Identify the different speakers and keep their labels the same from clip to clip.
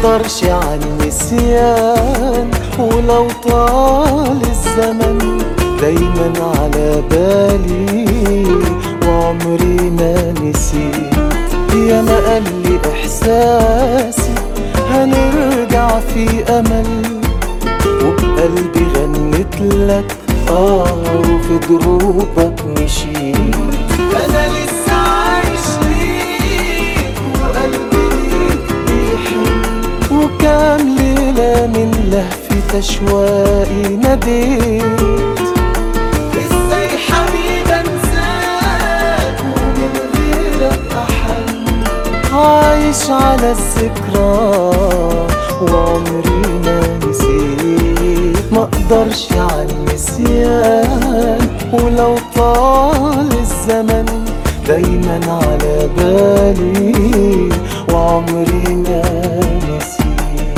Speaker 1: مقدرش على النسيان ولو طال الزمن دايما على بالي وعمري ما نسيت يا ما قال لي احساسي هنرجع في امل وبقلبي غنت لك اه وفي دروبك مشيت انا لسه عايش ليك وقلبي ليك بيحن وكام ليلة من لهفة أشواقي ناديت ازاي حبيبي انساك ومن غيرك احن عايش على الذكرى وعمري ما نسيت مقدرش على النسيان ولو طال الزمن دايما على بالي وعمري ما نسيت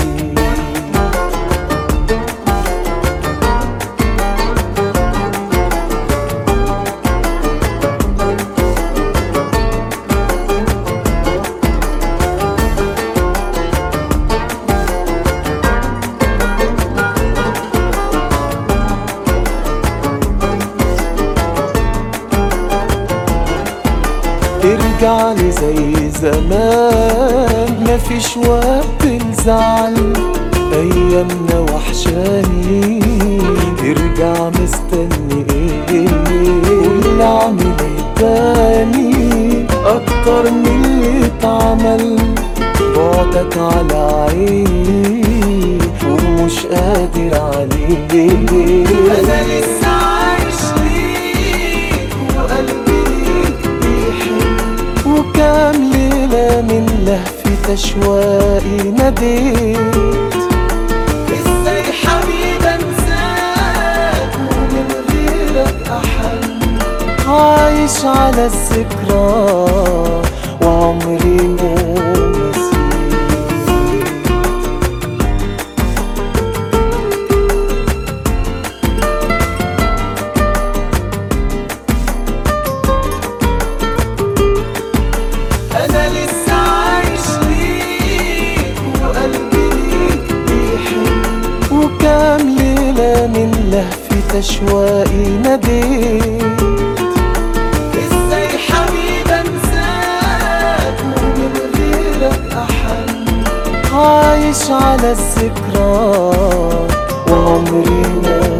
Speaker 1: ارجع لي زي زمان مفيش وقت الزعل ايامنا وحشاني ارجع مستني ايه واللي اعمل ايه تاني اكتر من اللي اتعمل بعدك على عيني ومش قادر عليه انا لسه عايش ليك وقلبي ليك بيحن وكام ليلة من لهفة أشواقي ناديت ازاي حبيبي انساك ومن غيرك احن عايش على الذكرى وعمري ما نسيت انا لسه عايش ليك وقلبي ليك بيحن وكام ليلة من لهفة أشواقي ناديت ازاي حبيبي انساك ومن غيرك احن عايش على الذكرى وعمري ما